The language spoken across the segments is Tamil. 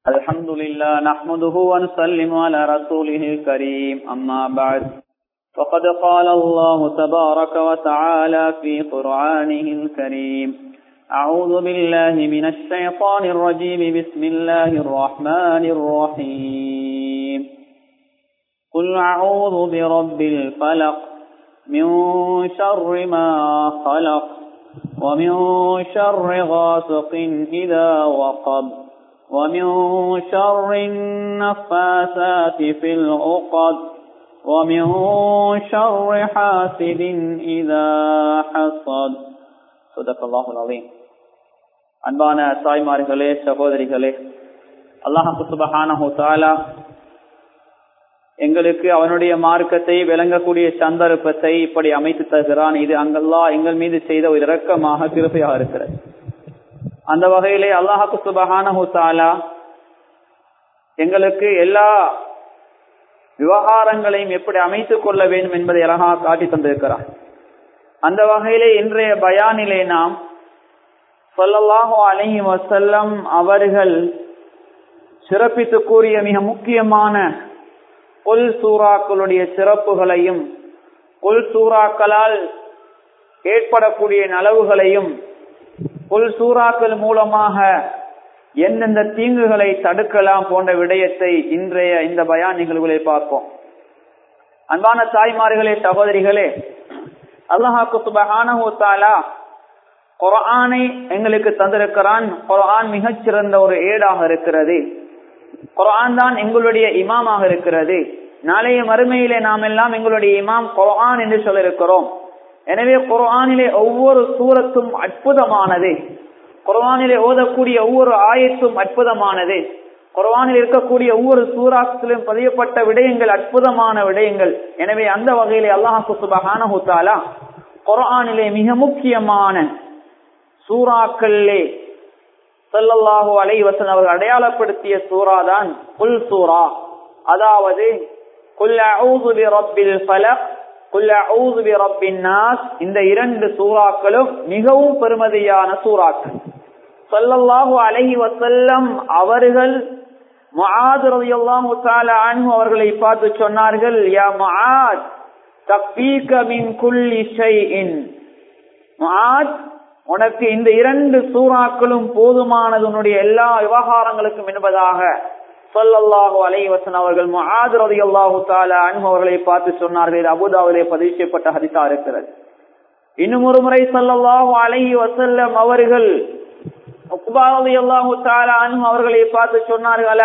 الحمد لله نحمده ونسلم على رسوله الكريم أما بعد فقد قال الله تبارك وتعالى في قرآنه الكريم أعوذ بالله من الشيطان الرجيم بسم الله الرحمن الرحيم قل أعوذ برب الفلق من شر ما خلق ومن شر غاسق إذا وقب ومن شر النفاسات في العقد ومن شر حاسد إذا حصد صدق الله العظيم அன்பான தாய்மார்களே சகோதரிகளே அல்லாஹு சுபஹானஹு தாலா எங்களுக்கு அவனுடைய மார்க்கத்தை விளங்கக்கூடிய சந்தர்ப்பத்தை இப்படி அமைத்து தருகிறான் இது அங்கல்லா எங்கள் மீது செய்த ஒரு இரக்கமாக கிருப்பையாக இருக்கிறது அந்த வகையிலே அல்லாஹு சுபஹானஹு தாலா எங்களுக்கு எல்லா விவகாரங்களையும் எப்படி அமைத்துக் கொள்ள வேண்டும் என்பதை அழகாக காட்டி தந்திருக்கிறார் அந்த வகையிலே இன்றைய பயானிலே நாம் சொல்லல்லாஹோ அலஹி வசல்லம் அவர்கள் சிறப்பித்து கூறிய மிக முக்கியமான கொல் சூறாக்களுடைய சிறப்புகளையும் கொல் சூறாக்களால் ஏற்படக்கூடிய நலவுகளையும் கொல் சூறாக்கள் மூலமாக எந்தெந்த தீங்குகளை தடுக்கலாம் போன்ற விடயத்தை இன்றைய இந்த பயான் நிகழ்வுகளை பார்ப்போம் அன்பான தாய்மார்களே சகோதரிகளே அல்லாஹாக்கு சுபஹானஹூத்தாலா குரானை எங்களுக்கு தந்திருக்கிறான் குரான் மிகச்சிறந்த ஒரு ஏடாக இருக்கிறது குரான் தான் எங்களுடைய இமாமாக இருக்கிறது நாளைய மறுமையிலே நாம் எல்லாம் எங்களுடைய இமாம் குரான் என்று சொல்லிருக்கிறோம் எனவே குரானிலே ஒவ்வொரு சூரத்தும் அற்புதமானது குர்வானிலே ஓதக்கூடிய ஒவ்வொரு ஆயத்தும் அற்புதமானது குர்வானில் இருக்கக்கூடிய ஒவ்வொரு சூறாக்களிலும் பதியப்பட்ட விடயங்கள் அற்புதமான விடயங்கள் எனவே அந்த வகையிலே அல்லாஹு சுபஹானஹுத்தாலா குர்ஆனிலே மிக முக்கியமான சூறாக்களிலே சல்லல்லாஹு அலைவசன் அவர்கள் அடையாளப்படுத்திய சூறா தான் குல் சூரா அதாவது குல் அஊது பி ரப்பில் ஃபலக் குல் அஊது பி ரப்பின் நாஸ் இந்த இரண்டு சூறாக்களும் மிகவும் பெருமதியான சூறாக்கள் சொல்லல்லாஹு அலஹி வசல்லம் அவர்கள் அவர்களை பார்த்து சொன்னார்கள் யா முஆத் தக்பீக மின் குல்லி ஷைஇன் முஆத் உனக்கு இந்த இரண்டு சூறாக்களும் போதுமானது உன்னுடைய எல்லா விவகாரங்களுக்கும் என்பதாக சொல்லல்லாஹு அலைவசன் அவர்கள் முஆத் ரலியல்லாஹு தஆலா அன்ஹு அவர்களை பார்த்து சொன்னார்கள் இது அபூதாவிலே பதிவு செய்யப்பட்ட ஹதீஸா இருக்கிறது இன்னும் ஒரு முறை சொல்லல்லாஹு அலைஹி வஸல்லம் அவர்கள் அவர்களை பார்த்து சொன்னார்கள்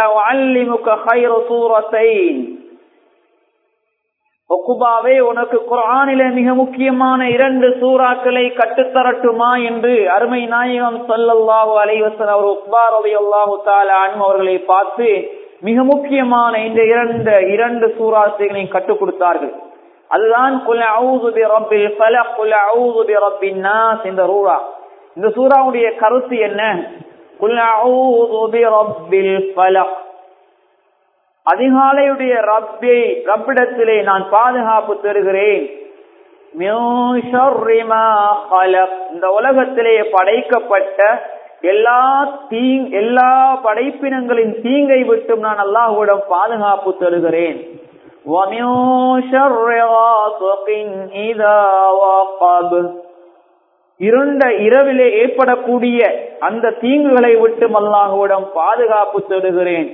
ஒக்குபாவே உனக்கு குரானில மிக முக்கியமான இரண்டு சூறாக்களை கட்டுத்தரட்டுமா என்று அருமை நாயகம் சொல்லல்லாஹு அலைவசன் அவர் உக்பார் அல்லாஹு அனு அவர்களை பார்த்து மிக முக்கியமான இந்த இரண்டு இரண்டு சூறாசைகளை கற்றுக் கொடுத்தார்கள் அதுதான் குல அவுது பி ரப்பில் ஃபலக் குல அவுது பி ரப்பின் நாஸ் இந்த ரூரா இந்த சூறாவுடைய கருத்து என்ன அதிகாலையுடைய ரப்பை ரப்பிடத்திலே நான் பாதுகாப்பு தருகிறேன் இந்த உலகத்திலே படைக்கப்பட்ட எல்லா தீ எல்லா படைப்பினங்களின் தீங்கை விட்டும் நான் அல்லாஹுடன் பாதுகாப்பு தருகிறேன் இருண்ட இரவிலே ஏற்படக்கூடிய அந்த தீங்குகளை விட்டு அல்லாஹுடன் பாதுகாப்பு தருகிறேன்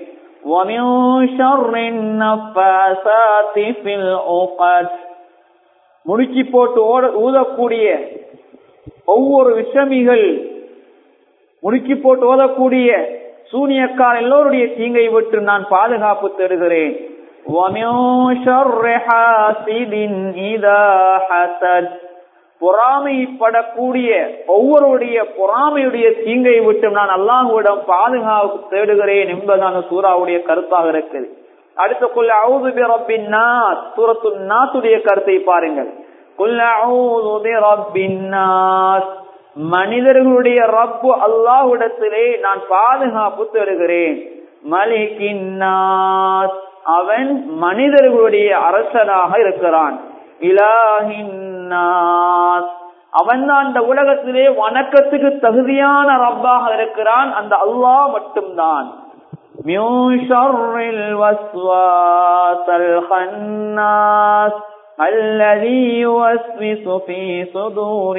முடிச்சு போட்டு ஓட ஊதக்கூடிய ஒவ்வொரு விஷமிகள் முடிச்சு போட்டு ஓதக்கூடிய சூனியக்கார் எல்லோருடைய தீங்கை விட்டு நான் பாதுகாப்பு தருகிறேன் பொறாமைப்படக்கூடிய ஒவ்வொருடைய பொறாமையுடைய தீங்கை விட்டு நான் அல்லாஹுவிடம் பாதுகாப்பு தேடுகிறேன் என்பதான சூறாவுடைய கருத்தாக இருக்குது அடுத்த குல்ல அவுது ரப்பின் நாஸ் சூரத்து நாத்துடைய கருத்தை பாருங்கள் குல்ல அவுது ரப்பின் நாஸ் மனிதர்களுடைய ரப்பு அல்லாஹ்விடத்திலே நான் பாதுகாப்பு தேடுகிறேன் மலிகின் நாஸ் அவன் மனிதர்களுடைய அரசனாக இருக்கிறான் இலாஹின்னாஸ் அவன் தான் அந்த உலகத்திலே வணக்கத்துக்கு தகுதியான ரப்பாக இருக்கிறான் அந்த அல்லாஹ் மட்டும்தான் من شر الوسواس الخناس الذي يوسوس في صدور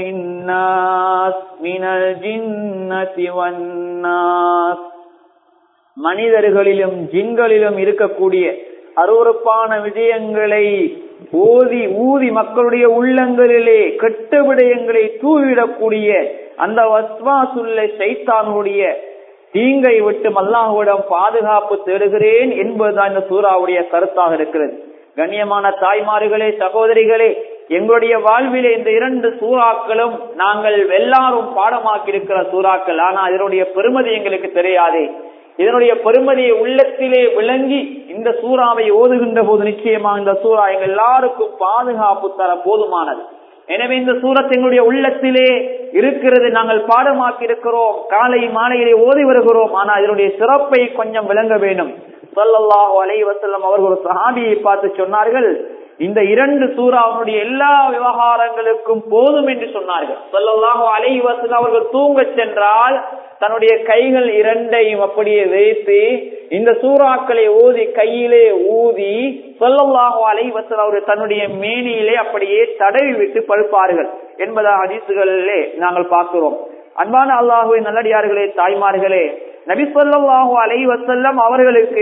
الناس من الجنة والناس மனிதர்களிலும் ஜின்களிலும் இருக்கக்கூடிய அருவறுப்பான விஜயங்களை ஓதி ஊதி மக்களுடைய உள்ளங்களிலே கெட்ட விடயங்களை தூவிடக்கூடிய அந்த வஸ்வாசுள்ள சைத்தானுடைய தீங்கை விட்டு அல்லாஹுவிடம் பாதுகாப்பு தேடுகிறேன் என்பதுதான் இந்த சூறாவுடைய கருத்தாக இருக்கிறது கண்ணியமான தாய்மார்களே சகோதரிகளே எங்களுடைய வாழ்விலே இந்த இரண்டு சூறாக்களும் நாங்கள் எல்லாரும் பாடமாக்கி இருக்கிற சூறாக்கள் ஆனா இதனுடைய பெருமதி எங்களுக்கு தெரியாதே இதனுடைய பெருமதியை உள்ளத்திலே விளங்கி இந்த சூறாவை ஓதுகின்ற போது நிச்சயமா இந்த சூறா எங்கள் எல்லாருக்கும் பாதுகாப்பு தர போதுமானது எனவே இந்த சூரத் எங்களுடைய உள்ளத்திலே இருக்கிறது நாங்கள் பாடமாக்கி இருக்கிறோம் காலை மாலையிலே ஓதி வருகிறோம் ஆனா இதனுடைய சிறப்பை கொஞ்சம் விளங்க வேண்டும் சொல்லல்லாஹு அலை வசல்லம் அவர்கள் ஒரு சஹாபியை பார்த்து சொன்னார்கள் இந்த இரண்டு சூறாவுடைய எல்லா விவகாரங்களுக்கும் போதும் என்று சொன்னார்கள் சொல்லல்லாஹு அலை வசல்லம் அவர்கள் தூங்க சென்றால் தன்னுடைய கைகள் இரண்டையும் அப்படியே வைத்து இந்த சூறாக்களை ஊதி கையிலே ஊதி சொல்லல்லாஹு அலைவசல் அவர் தன்னுடைய மேனியிலே அப்படியே தடவி விட்டு பழுப்பார்கள் என்பதாக ஹதீசுகளிலே நாங்கள் பார்க்கிறோம் அன்பான அல்லாஹுவின் நல்லடியார்களே தாய்மார்களே நபி சொல்லாஹு அலைவசல்லம் அவர்களுக்கு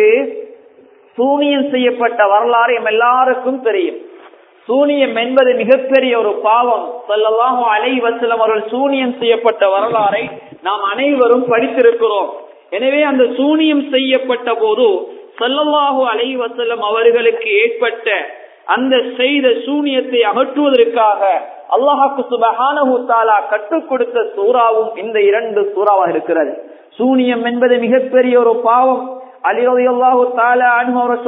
சூனியம் செய்யப்பட்ட வரலாறு எம் எல்லாருக்கும் தெரியும் சூனியம் என்பது மிகப்பெரிய ஒரு பாவம் சொல்லலாம் அலை வசலம் அவர்கள் சூனியம் செய்யப்பட்ட வரலாறை நாம் அனைவரும் படித்திருக்கிறோம் எனவே அந்த சூனியம் செய்யப்பட்ட போது சொல்லல்லாஹு அலை வசலம் அவர்களுக்கு ஏற்பட்ட அந்த செய்த சூனியத்தை அகற்றுவதற்காக அல்லாஹாக்கு சுபஹானஹு தாலா கற்றுக் கொடுத்த சூறாவும் இந்த இரண்டு சூறாவாக இருக்கிறது சூனியம் என்பது மிகப்பெரிய ஒரு பாவம் அலிரதி அல்லாஹு தாலா அனு அவர்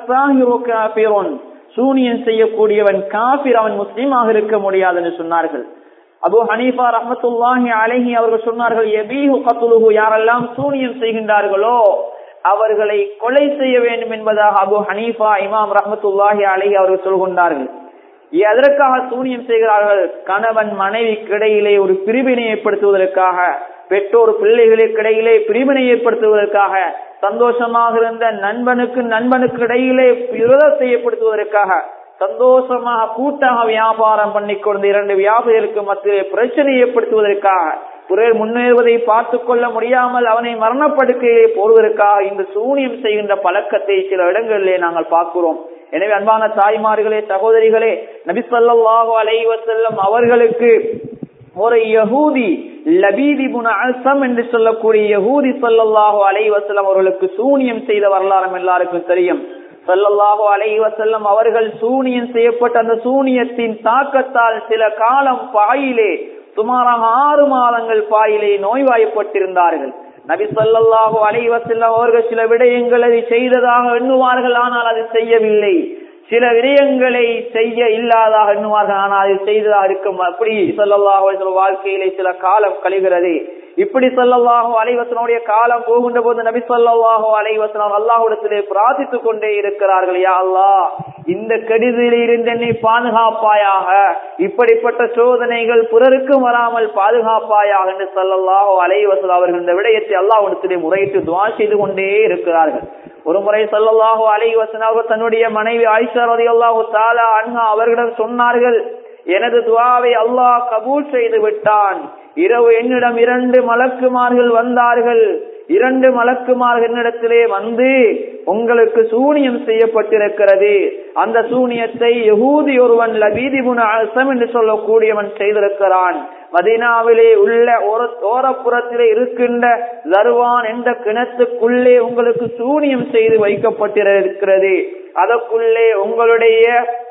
சொன்னார்கள் சூனியம் செய்யக்கூடியவன் காபிர் அவன் முஸ்லீமாக இருக்க முடியாது என்று சொன்னார்கள் அபு ஹனீஃபா ரஹமத்துல்லாஹி அலஹி அவர்கள் சொன்னார்கள் எபீஹு கத்துலுஹு யாரெல்லாம் சூனியம் செய்கின்றார்களோ அவர்களை கொலை செய்ய வேண்டும் என்பதாக அபு ஹனீஃபா இமாம் ரஹமத்துல்லாஹி அலஹி அவர்கள் சொல்கின்றார்கள் எதற்காக சூனியம் செய்கிறார்கள் கணவன் மனைவிக்கு இடையிலே ஒரு பிரிவினை ஏற்படுத்துவதற்காக பெற்றோர் பிள்ளைகளுக்கு இடையிலே பிரிவினை ஏற்படுத்துவதற்காக சந்தோஷமாக இருந்த நண்பனுக்கு நண்பனுக்கு இடையிலே விரோதத்தை ஏற்படுத்துவதற்காக சந்தோஷமாக கூட்டாக வியாபாரம் பண்ணி கொண்டு இரண்டு வியாபாரிகளுக்கு மத்திய பிரச்சனை ஏற்படுத்துவதற்காக பிறர் முன்னேறுவதை பார்த்து கொள்ள முடியாமல் அவனை மரணப்படுக்கையிலே போடுவதற்காக இந்த சூனியம் செய்கின்ற பழக்கத்தை சில இடங்களிலே நாங்கள் பார்க்கிறோம் எனவே அன்பான தாய்மார்களே சகோதரிகளே நபிசல்லாஹு அலைவசல்லம் அவர்களுக்கு ஒரு யகூதி லபீதி அல்சம் என்று சொல்லக்கூடிய யகூதி சல்லாஹு அலைவசல்லம் அவர்களுக்கு சூனியம் செய்த வரலாறும் எல்லாருக்கும் தெரியும் சல்லல்லாஹு அலைவசல்லம் அவர்கள் சூனியம் செய்யப்பட்ட அந்த சூனியத்தின் தாக்கத்தால் சில காலம் பாயிலே சுமாராக ஆறு மாதங்கள் பாயிலே நோய்வாய்ப்பட்டிருந்தார்கள் நபி சொல்லல்லாஹு அலைவசல்லம் அவர்கள் சில விடயங்களை செய்ததாக எண்ணுவார்கள் ஆனால் அது செய்யவில்லை சில விடயங்களை செய்ய இல்லாதாக எண்ணுவார்கள் ஆனால் அது செய்ததாக இருக்கும் அப்படி சொல்லல்லாஹு வாழ்க்கையிலே சில காலம் கழிகிறது இப்படி சொல்லல்லாஹோ அலைவசனுடைய காலம் போகின்ற போது நபி சொல்லாஹோ அலைவசனம் அல்லாஹுடத்திலே பிரார்த்தித்துக் கொண்டே இருக்கிறார்கள் யா அல்லா இந்த கெடுதியில் இருந்து என்னை பாதுகாப்பாயாக இப்படிப்பட்ட சோதனைகள் பிறருக்கும் வராமல் பாதுகாப்பாயாக என்று சொல்லல்லாஹோ அலைவசல் அவர்கள் இந்த விடயத்தை அல்லாஹுடத்திலே முறையிட்டு துவா செய்து கொண்டே இருக்கிறார்கள் ஒரு முறை சொல்லல்லாஹோ அலைவசன் அவர் தன்னுடைய மனைவி ஆயிஷா ரதி அல்லாஹு தாலா அன்ஹா அவர்களிடம் சொன்னார்கள் எனது துவாவை அல்லாஹ் கபூல் செய்து விட்டான் இரவு என்னிடம் இரண்டு மலக்குமார்கள் வந்தார்கள் இரண்டு மலக்குமார்கள் என்னிடத்திலே வந்து உங்களுக்கு சூனியம் செய்யப்பட்டிருக்கிறது அந்த சூனியத்தை யகூதி ஒருவன் லபீதி குண அசம் என்று சொல்லக்கூடியவன் செய்திருக்கிறான் மதீனாவிலே உள்ள ஒரு ஓரப்புறத்திலே இருக்கின்ற தருவான் என்ற கிணத்துக்குள்ளே உங்களுக்கு சூனியம் செய்து வைக்கப்பட்டிருக்கிறது அதற்குள்ளே உங்களுடைய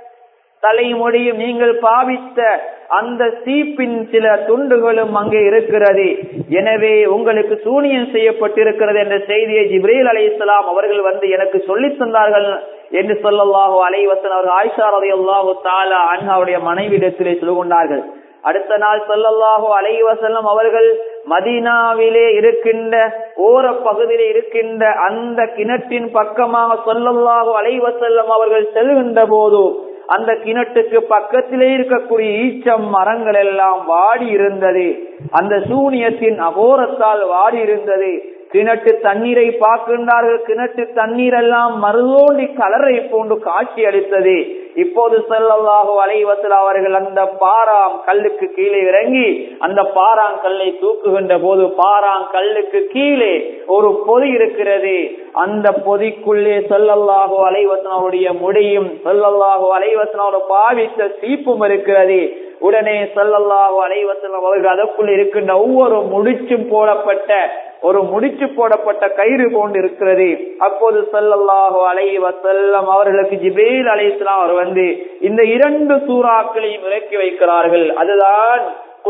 தலைமுடியும் நீங்கள் பாவித்த அந்த சீப்பின் சில துண்டுகளும் அங்கே இருக்கிறது எனவே உங்களுக்கு சூனியம் செய்யப்பட்டிருக்கிறது என்ற செய்தியை ஜிப்ரேல் அலி இஸ்லாம் அவர்கள் வந்து எனக்கு சொல்லி தந்தார்கள் என்று சொல்லல்லாஹு அலைவசன் அவர்கள் ஆயிஷா ரதி அல்லாஹு தாலா அன்ஹாவுடைய மனைவிடத்திலே சொல்லுகொண்டார்கள் அடுத்த நாள் சொல்லல்லாஹு அலைவசல்லம் அவர்கள் மதீனாவிலே இருக்கின்ற ஓர பகுதியிலே இருக்கின்ற அந்த கிணற்றின் பக்கமாக சொல்லல்லாஹு அலைவசல்லம் அவர்கள் செல்கின்ற போது அந்த கிணற்றுக்கு பக்கத்திலே இருக்கக்கூடிய ஈச்சம் மரங்கள் எல்லாம் வாடி இருந்தது அந்த சூனியத்தின் அகோரத்தால் வாடி இருந்தது கிணற்று தண்ணீரை பார்க்கின்றார்கள் கிணற்று தண்ணீர் எல்லாம் மருதோண்டி கலரை போன்று காட்சி அளித்தது இப்போது செல்லல்லாஹு அலைவசல் அவர்கள் அந்த பாராம் கல்லுக்கு கீழே இறங்கி அந்த பாறாங்கல்லை தூக்குகின்ற போது பாறாங்கல்லுக்கு கீழே ஒரு பொதி இருக்கிறது அந்த பொதிக்குள்ளே செல்லல்லாஹு அலைவசனருடைய முடியும் செல்லல்லாஹு அலைவசனோட பாவித்த சீப்பும் இருக்கிறது உடனே செல்லல்லாஹு அலைவசனம் அவர்கள் அதற்குள் இருக்கின்ற ஒவ்வொரு முடிச்சும் போடப்பட்ட ஒரு முடிச்சு போடப்பட்ட கயிறு போன்று இருக்கிறது அப்போது செல்லல்லாஹு அலைவ செல்லம் அவர்களுக்கு ஜிபேல் அலைஸ்லாம் அவர் வந்து இந்த இரண்டு சூறாக்களையும் இறக்கி வைக்கிறார்கள் அதுதான்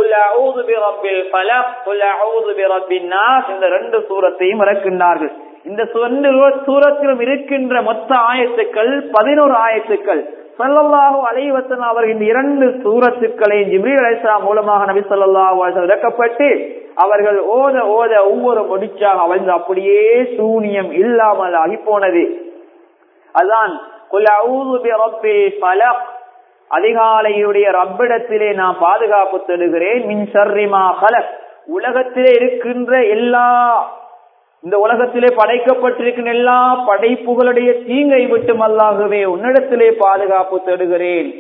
இந்த ரெண்டு சூரத்தையும் இறக்கின்றார்கள் இந்த சூரத்திலும் இருக்கின்ற மொத்த ஆயத்துக்கள் பதினோரு ஆயத்துக்கள் சல்லல்லாஹு அலைவசன் அவர்கள் இந்த இரண்டு சூரத்துக்களை ஜிப்ரீல் அலைசா மூலமாக நபி சொல்லாஹு இறக்கப்பட்டு அவர்கள் ஓத ஓத ஒவ்வொரு முடிச்சாக அவழ்ந்து அப்படியே சூனியம் இல்லாமல் ஆகி போனது அதான் அதிகாலையுடைய ரப்பிடத்திலே நான் பாதுகாப்பு தருகிறேன் மின் சர்ரிமா கலக் உலகத்திலே இருக்கின்ற எல்லா இந்த உலகத்திலே படைக்கப்பட்டிருக்கின்ற எல்லா படைப்புகளுடைய தீங்கை விட்டு அல்லாகவே உன்னிடத்திலே பாதுகாப்பு தேடுகிறேன்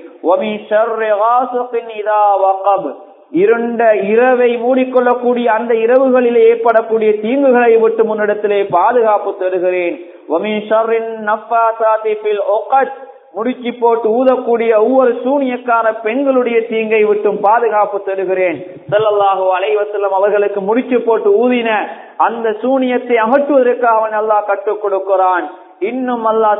இருண்ட இரவை மூடிக்கொள்ளக்கூடிய அந்த இரவுகளில் ஏற்படக்கூடிய தீங்குகளை விட்டு முன்னிடத்திலே பாதுகாப்பு தேடுகிறேன் முடிச்சு போட்டு ஊதக்கூடிய ஒவ்வொரு சூனியக்கான பெண்களுடைய தீங்கை விட்டும் பாதுகாப்பு தருகிறேன் செல்லல்லாஹோ அலைவசல்லம் அவர்களுக்கு முடிச்சு போட்டு ஊதின அந்த சூனியத்தை அகற்றுவதற்காக அவன் அல்லாஹ் கற்றுக் கொடுக்கிறான் இன்னும் அல்லாஹ்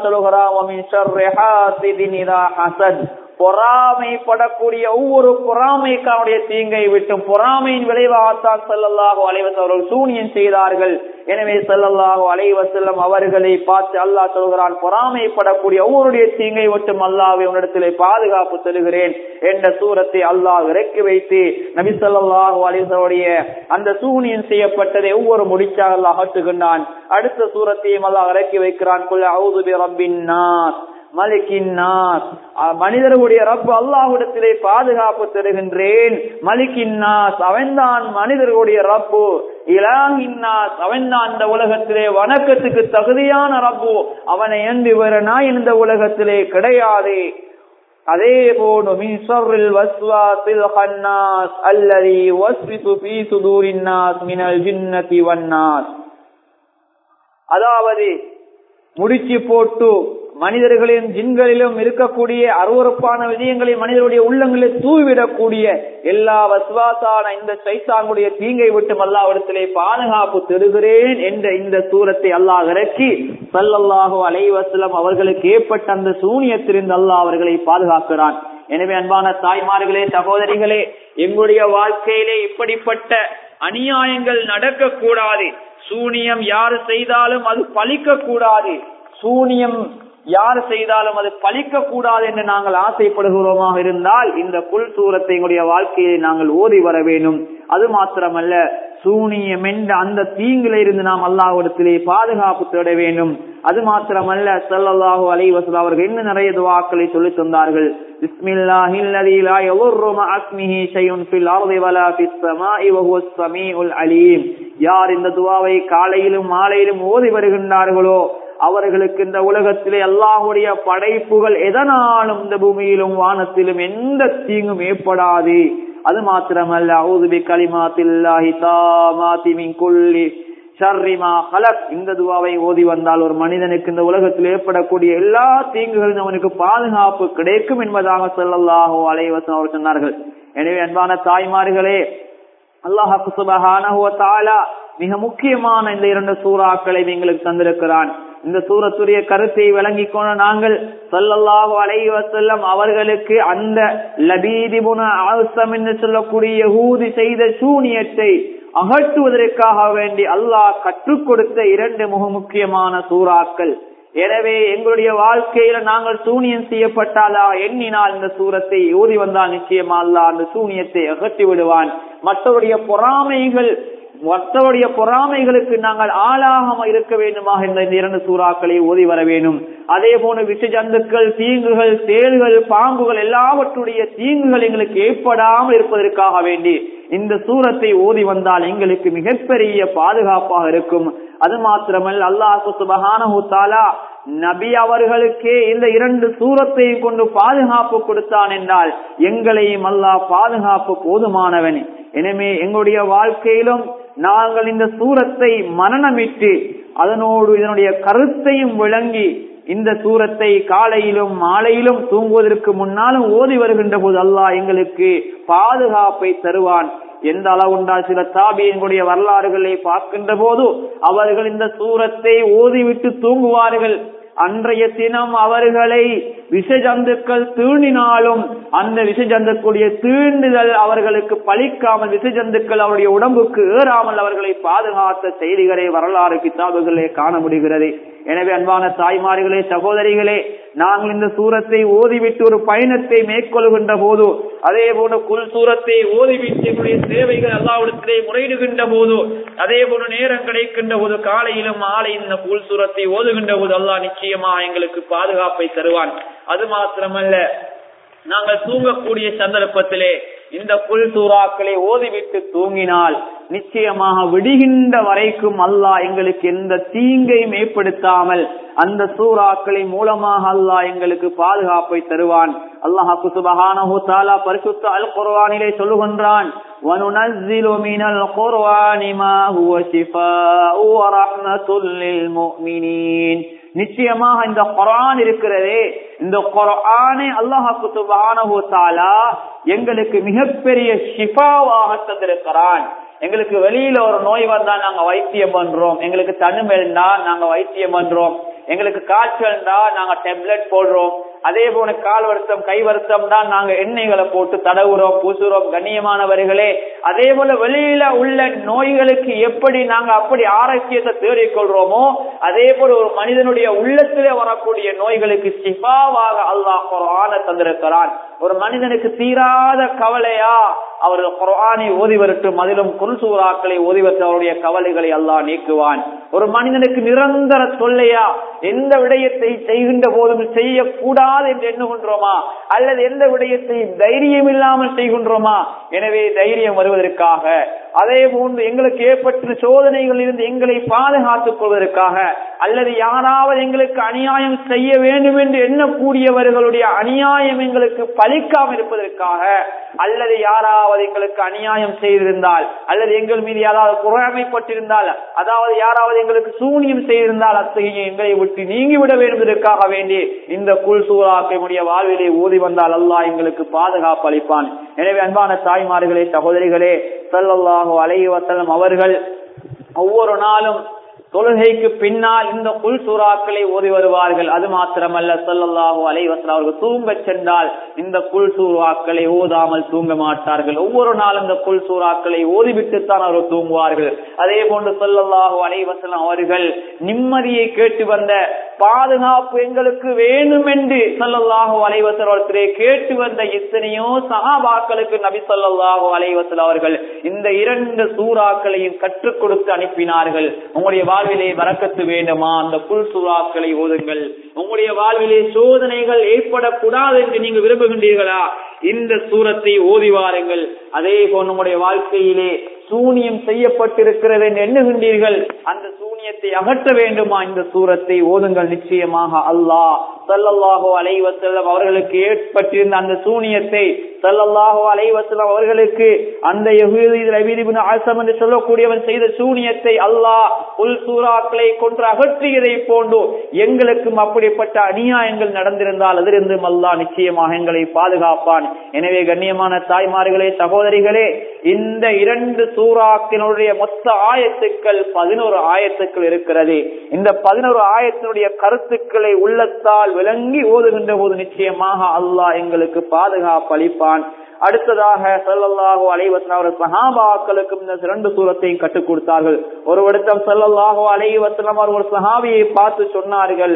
சொல்கிறான் பொறாமைப்படக்கூடிய ஒவ்வொரு பொறாமைக்காவுடைய தீங்கை விட்டும் பொறாமையின் விளைவாகத்தான் செல்லல்லாஹோ அலைவசம் அவர்கள் சூனியம் செய்தார்கள் எனவே செல்லல்லாஹோ அலைவசல்லம் அவர்களை பார்த்து அல்லாஹ் சொல்கிறான் பொறாமைப்படக்கூடிய ஒவ்வொருடைய தீங்கை விட்டும் அல்லாவை உன்னிடத்திலே பாதுகாப்பு தருகிறேன் என்ற சூரத்தை அல்லாஹ் இறக்கி வைத்து நபி சொல்லாஹோ அலிசனுடைய அந்த சூனியம் செய்யப்பட்டதை ஒவ்வொரு முடிச்சாக அல்லாஹ் அகற்றுகின்றான் அடுத்த சூரத்தையும் அல்லாஹ் இறக்கி வைக்கிறான் ரப்பின் நாஸ் மலிக்கின் நாஸ் மனிதர்களுடைய ரப்பு அல்லாஹுடத்திலே பாதுகாப்பு தருகின்றேன் மலிக்கின் நாஸ் அவன்தான் மனிதர்களுடைய ரப்பு இலாஹின்னாஸ் அவன்தான் இந்த உலகத்திலே வணக்கத்துக்கு தகுதியான ரப்பு அவனை எந்து வேற நாய் இந்த உலகத்திலே கிடையாது அதே போன்று மின்சரில் வஸ்வாசில் ஹன்னாஸ் அல்லதி வஸ்விது ஃபீ சுதூரின் நாஸ் மினல் ஜின்னதி வன்னாஸ் அதாவது முடிச்சு போட்டு மனிதர்களிலும் ஜின்களிலும் இருக்கக்கூடிய அருவறுப்பான விஜயங்களை மனிதருடைய உள்ளங்களில் தூவிடக்கூடிய எல்லா வசுவாசான இந்த சைத்தாங்குடைய தீங்கை விட்டு அல்லாவிடத்திலே பாதுகாப்பு தருகிறேன் என்ற இந்த சூரத்தை அல்லாஹ் இறக்கி சல்லல்லாஹு அலைவசலம் அவர்களுக்கு ஏற்பட்ட அந்த சூனியத்திலிருந்து அல்லாஹ் அவர்களை பாதுகாக்கிறான் எனவே அன்பான தாய்மார்களே சகோதரிகளே எங்களுடைய வாழ்க்கையிலே இப்படிப்பட்ட அநியாயங்கள் நடக்க கூடாது சூனியம் யாரு செய்தாலும் அது பழிக்க கூடாது சூனியம் யார் செய்தாலும் அது பழிக்க கூடாது என்று நாங்கள் ஆசைப்படுகிறோமாக இருந்தால் இந்த புல் சூரத்தை எங்களுடைய வாழ்க்கையை நாங்கள் ஓதி வர வேண்டும் அது மாத்திரமல்ல சூனியம் என்ற அந்த தீங்கில இருந்து நாம் அல்லாஹிடத்திலே பாதுகாப்பு தேட வேண்டும் அது மாத்திரமல்ல சல்லல்லாஹு அலைவசல் அவர்கள் இன்னும் நிறைய துவாக்களை சொல்லி தந்தார்கள் யார் இந்த துவாவை காலையிலும் மாலையிலும் ஓதி வருகின்றார்களோ அவர்களுக்கு இந்த உலகத்திலே அல்லாஹுடைய படைப்புகள் எதனாலும் இந்த பூமியிலும் வானத்திலும் எந்த தீங்கும் ஏற்படாது அது மாத்திரமல்ல அவுதுபி கலிமாத்தில்லாஹி தாமாதி மின் குல்லி ஷர்ரிமா ஹலக் இந்த துவாவை ஓதி வந்தால் ஒரு மனிதனுக்கு இந்த உலகத்தில் ஏற்படக்கூடிய எல்லா தீங்குகளும் அவனுக்கு பாதுகாப்பு கிடைக்கும் என்பதாக சொல்லல்லாஹோ அலைவசம் அவர் சொன்னார்கள் எனவே அன்பான தாய்மார்களே அல்லாஹு சுபஹான மிக முக்கியமான இந்த இரண்டு சூறாக்களை எங்களுக்கு தந்திருக்கிறான் இந்த சூரத்துடைய கருத்தை விளங்கி கொண்ட நாங்கள் சொல்லல்லாஹு அலைவசல்லம் அவர்களுக்கு அந்த லபீதிபுன ஆசம் என்று சொல்லக்கூடிய ஊதி செய்த சூனியத்தை அகற்றுவதற்காக வேண்டி அல்லாஹ் கற்றுக் கொடுத்த இரண்டு மிக முக்கியமான சூறாக்கள் எனவே எங்களுடைய வாழ்க்கையில நாங்கள் சூனியம் செய்யப்பட்டாலா எண்ணினால் இந்த சூரத்தை ஓதி வந்தால் நிச்சயமா அல்லா அந்த சூனியத்தை அகற்றி விடுவான் மற்றவருடைய பொறாமைகள் மற்றவருடைய பொறாமைகளுக்கு நாங்கள் ஆளாகாம இருக்க வேண்டுமாக இந்த இரண்டு சூறாக்களை ஓதி வர வேண்டும் அதே போல விஷஜந்துக்கள் தீங்குகள் தேள்கள் பாம்புகள் எல்லாவற்றுடைய தீங்குகள் எங்களுக்கு ஏற்படாமல் இருப்பதற்காக வேண்டி இந்த சூரத்தை ஓதி வந்தால் எங்களுக்கு மிகப்பெரிய பாதுகாப்பாக இருக்கும் அது மாத்திரமல்ல அல்லாஹு சுபஹானஹு தஆலா நபி அவர்களுக்கே இந்த இரண்டு சூரத்தையும் கொண்டு பாதுகாப்பு கொடுத்தான் என்றால் எங்களையும் அல்லாஹ் பாதுகாப்பு போதுமானவன் எனவே எங்களுடைய வாழ்க்கையிலும் நாங்கள் இந்த சூரத்தை மரணமிட்டு அதனோடு இதனுடைய கருத்தையும் விளங்கி இந்த சூரத்தை காலையிலும் மாலையிலும் தூங்குவதற்கு முன்னாலும் ஓதி வருகின்ற போது அல்லாஹ் எங்களுக்கு பாதுகாப்பை தருவான் எந்த அளவுண்டால் சில தாபியங்களுடைய வரலாறுகளை பார்க்கின்ற போது அவர்கள் இந்த சூரத்தை ஓதிவிட்டு தூங்குவார்கள் அன்றைய தினம் அவர்களை விஷஜந்துக்கள் தீண்டினாலும் அந்த விஷஜந்துக்குடைய தீண்டுதல் அவர்களுக்கு பழிக்காமல் விஷஜந்துக்கள் அவருடைய உடம்புக்கு ஏறாமல் அவர்களை பாதுகாத்த செய்திகளை வரலாறு கிதாபுகளே காண முடிகிறது எனவே அன்பான தாய்மார்களே சகோதரிகளே நாங்கள் இந்த சூரத்தை ஓதிவிட்டு ஒரு பயணத்தை மேற்கொள்கின்ற போது அதே போல குல் சூரத்தை ஓதிவிட்டு எங்களுடைய சேவைகள் அல்லாவிடத்திலே முறையிடுகின்ற போது அதே போல நேரம் கிடைக்கின்ற போது காலையிலும் மாலை இந்த குல் சூரத்தை ஓதுகின்ற போது அல்லாஹ் நிச்சயமா எங்களுக்கு பாதுகாப்பை தருவான் அது மாத்திரமல்ல நாங்கள் தூங்கக்கூடிய சந்தர்ப்பத்திலே இந்த புல் சூறாக்களை ஓதிவிட்டு தூங்கினால் நிச்சயமாக விடுகின்ற வரைக்கும் அல்லாஹ் எங்களுக்கு எந்த தீங்கையும் ஏற்படுத்தாமல் அந்த சூறாக்களை மூலமாக அல்லாஹ் எங்களுக்கு பாதுகாப்பை தருவான் அல்லாஹு சுபஹானஹு தஆலா பரிசுத்த அல் குர்ஆனிலே சொல்லுகின்றான் وَنُنَزِّلُ مِنَ الْقُرْآنِ مَا هُوَ شِفَاءٌ وَرَحْمَةٌ لِلْمُؤْمِنِينَ நிச்சயமாக இந்த குரான் இருக்கிறதே இந்த குரானை அல்லாஹாக்கு சுபஹானஹு தஆலா எங்களுக்கு மிகப்பெரிய ஷிஃபாவாக தந்திருக்கிறான் எங்களுக்கு வெளியில ஒரு நோய் வந்தா நாங்க வைத்தியம் பண்றோம் எங்களுக்கு தனிமெல்னா நாங்க வைத்தியம் பண்றோம் எங்களுக்கு காய்ச்சல்னா நாங்க டெப்லெட் போடுறோம் அதே போல கால் வருத்தம் கை வருத்தம் தான் நாங்க எண்ணெய்களை போட்டு தடவுறோம் பூசுறோம் கண்ணியமானவர்களே அதே போல வெளியில உள்ள நோய்களுக்கு எப்படி நாங்க அப்படி ஆரோக்கியத்தை தேடிக்கொள்றோமோ அதே போல ஒரு மனிதனுடைய உள்ளத்திலே வரக்கூடிய நோய்களுக்கு சிபாவாக அல்லாஹ் குரான தந்திருக்கிறான் ஒரு மனிதனுக்கு தீராத கவலையா அவர்கள் குரானை ஓதி வரட்டும் அதிலும் குருசூராக்களை ஓதி வரட்டும் அவருடைய கவலைகளை அல்லாஹ் நீக்குவான் ஒரு மனிதனுக்கு நிரந்தர தொல்லையா எந்த விடயத்தை செய்கின்ற போதும் செய்யக்கூடாது என்று எண்ணுகின்றோமா அல்லது எந்த விடயத்தை தைரியம் இல்லாமல் செய்கின்றோமா எனவே தைரியம் வருவதற்காக அதே போன்று எங்களுக்கு ஏற்பட்ட சோதனைகளில் இருந்து எங்களை பாதுகாத்துக் கொள்வதற்காக அல்லது யாராவது எங்களுக்கு அநியாயம் செய்ய வேண்டும் என்று எண்ணக்கூடியவர்களுடைய அநியாயம் எங்களுக்கு பலிக்காமல் இருப்பதற்காக அல்லது யாராவது எங்களுக்கு அநியாயம் செய்திருந்தால் அல்லது எங்கள் மீது யாராவது புறாமைப்பட்டிருந்தால் அதாவது யாராவது எங்களுக்கு சூனியம் செய்திருந்தால் அத்தகைய எங்களை விட்டு நீங்கிவிட வேண்டுவதற்காக வேண்டி இந்த குல் சூறாக்கையுடைய வாழ்விலே ஊதி வந்தால் அல்லாஹ் எங்களுக்கு பாதுகாப்பு அளிப்பான் எனவே அன்பான தாய்மார்களே சகோதரிகளே சல்லல்லாஹு அலைஹி வஸல்லம் அவர்கள் ஒவ்வொரு நாளும் தொழுகைக்கு பின்னால் இந்த குல் சூறாக்களை ஓதி வருவார்கள் அது மாத்திரமல்ல சொல்லல்லாஹு அலைவசல் அவர்கள் தூங்க சென்றால் இந்த குல் சூறாக்களை ஓதாமல் தூங்க மாட்டார்கள் ஒவ்வொரு நாளும் இந்த குல் சூறாக்களை ஓதிவிட்டுத்தான் அவர்கள் தூங்குவார்கள் அதே போன்று சொல்லல்லாஹு அலைவசலம் அவர்கள் நிம்மதியை கேட்டு வந்த பாதுகாப்பு எங்களுக்கு வேணும் என்று சொல்லல்லாஹு அலைவசலத்திலே கேட்டு வந்த எத்தனையோ சகாபாக்களுக்கு நபி சொல்லல்லாஹு அலைவசல் அவர்கள் இந்த இரண்டு சூறாக்களையும் கற்றுக் கொடுத்து அனுப்பினார்கள் உங்களுடைய வாழ்விலே வரக்கத்து வேண்டுமா அந்த புல் சூறாக்களை ஓதுங்கள் உங்களுடைய வாழ்விலே சோதனைகள் ஏற்படக்கூடாது என்று நீங்க விரும்புகின்றீர்களா இந்த சூரத்தை ஓதி வாருங்கள் அதே போல் உங்களுடைய வாழ்க்கையிலே சூனியம் செய்யப்பட்டிருக்கிறது என்று எண்ணுகின்றீர்கள் அந்த சூனியத்தை அகற்ற வேண்டுமா இந்த சூரத்தை ஓதுங்கள் நிச்சயமாக அல்லாஹ் சல்லல்லாஹோ அலைவசல்லம் அவர்களுக்கு ஏற்பட்டிருந்த அந்த சூனியத்தை சல்லல்லாஹோ அலைவசல்லம் அவர்களுக்கு அந்த ஆசம் என்று சொல்லக்கூடியவன் செய்த சூனியத்தை அல்லாஹ் உல் சூறாக்களை கொன்று அகற்றியதை போன்று எங்களுக்கும் அப்படிப்பட்ட அநியாயங்கள் நடந்திருந்தால் அதிலிருந்து அல்லாஹ் நிச்சயமாக எங்களை பாதுகாப்பான் எனவே கண்ணியமான தாய்மார்களே சகோதரிகளே இந்த இரண்டு சூறாக்கினுடைய மொத்த ஆயத்துக்கள் பதினோரு ஆயத்துக்கள் இருக்கிறது இந்த பதினோரு ஆயத்தினுடைய கருத்துக்களை உள்ளத்தால் விளங்கி ஓதுகின்ற போது நிச்சயமாக அல்லாஹ் எங்களுக்கு பாதுகாப்பு அளிப்பான் அடுத்ததாக சொல்லல்லாஹோ அலைவசன் அவர் சஹாபாக்களுக்கும் இந்த இரண்டு சூரத்தையும் கற்றுக் கொடுத்தார்கள் ஒரு இடத்தம் சொல்லல்லாஹோ அலைவசனம் அவர் ஒரு சஹாபியை பார்த்து சொன்னார்கள்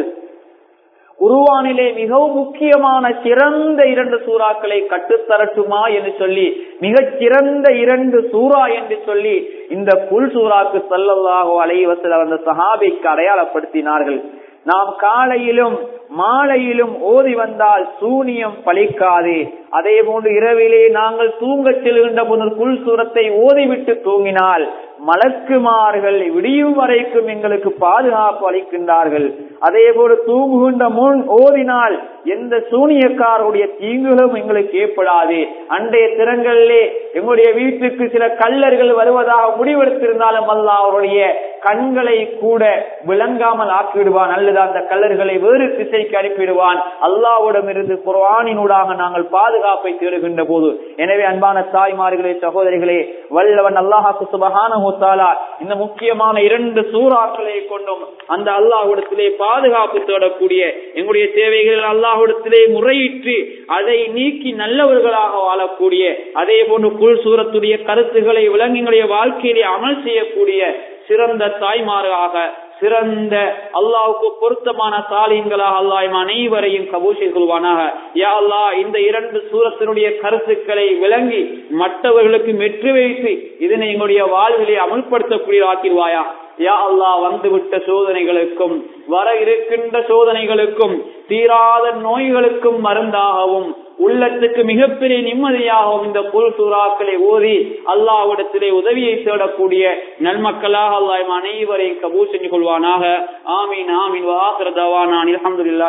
குருவானிலே மிகவும் முக்கியமான சிறந்த இரண்டு சூறாக்களை கட்டுத்தரட்டுமா என்று சொல்லி மிகச் சிறந்த இரண்டு சூறா என்று சொல்லி இந்த புல் சூறாக்கு சல்லல்லாஹோ அலைவசல் அந்த சஹாபிக்கு அடையாளப்படுத்தினார்கள் நாம் காலையிலும் மாலையிலும் ஓதி வந்தால் சூனியம் பலிக்காது அதே போன்று இரவிலே நாங்கள் தூங்கச் செல்கின்ற போது குல் சூரத்தை ஓதிவிட்டு தூங்கினால் மலக்குமார்கள் விடியும் வரைக்கும் எங்களுக்கு பாதுகாப்பு அளிக்கின்றார்கள் அதே போல தூங்குகின்ற முன் ஓதினால் எந்த சூனியக்காரருடைய தீங்குகளும் எங்களுக்கு ஏற்படாது அன்றைய திறங்களிலே எங்களுடைய வீட்டுக்கு சில கல்லர்கள் வருவதாக முடிவெடுத்திருந்தாலும் அல்ல அவருடைய கண்களை கூட விளங்காமல் ஆக்கிவிடுவான் அல்லது அந்த கல்லர்களை வேறு திசைக்கு அனுப்பிடுவான் அல்லாவிடம் இருந்து குர்ஆனினூடாக நாங்கள் பாதுகாப்பை தேடுகின்ற போது எனவே அன்பான தாய்மார்களே சகோதரிகளே வல்லவன் அல்லாஹாக்கு சுபகான இந்த முக்கியமான இரண்டு சூறாக்களை கொண்டும் அந்த அல்லாஹ்விடத்திலே பாதுகாப்பு தேடக்கூடிய எங்களுடைய தேவைகள் அல்லாஹ்விடத்திலே முறையிட்டு அதை நீக்கி நல்லவர்களாக வாழக்கூடிய அதே போன்று குல் சூரத்துடைய கருத்துக்களை விலங்குகளுடைய வாழ்க்கையிலே அமல் செய்யக்கூடிய சிறந்த தாய்மாராக சிறந்த அல்லாவுக்கு பொருத்தமான சாலியன்களாக அல்லாஹ் அனைவரையும் கபூஷை கொள்வானாக யா அல்லாஹ் இந்த இரண்டு சூரத்தினுடைய கருத்துக்களை விளங்கி மற்றவர்களுக்கு மெற்று வைத்து இதனை எங்களுடைய வாழ்விலே அமுல்படுத்தக்கூடிய ஆக்கிடுவாயா யா அல்லாஹ் வந்துவிட்ட சோதனைகளுக்கும் வர இருக்கின்ற சோதனைகளுக்கும் தீராத நோய்களுக்கும் மருந்தாகவும் உள்ளத்துக்கு மிகப்பெரிய நிம்மதியாகவும் இந்த புல் சூறாக்களை ஓதி அல்லாவிடத்திலே உதவியை தேடக்கூடிய நன்மக்களாக அல்லாஹ் அனைவரையும் கபூர் செஞ்சு கொள்வானாக ஆமீன் ஆமீன் வாசர் தவானான் அலமதுல்லா